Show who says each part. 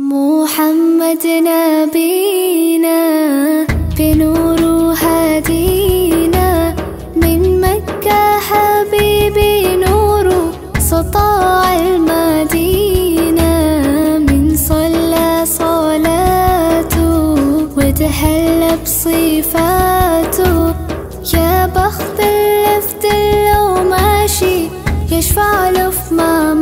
Speaker 1: محمد نبينا بنور هدينا من مكة حبيبي نور سطاع المدينة من صلى صلاته وتهلى بصفاته يا بخت اللي في لو ماشي يشفع له في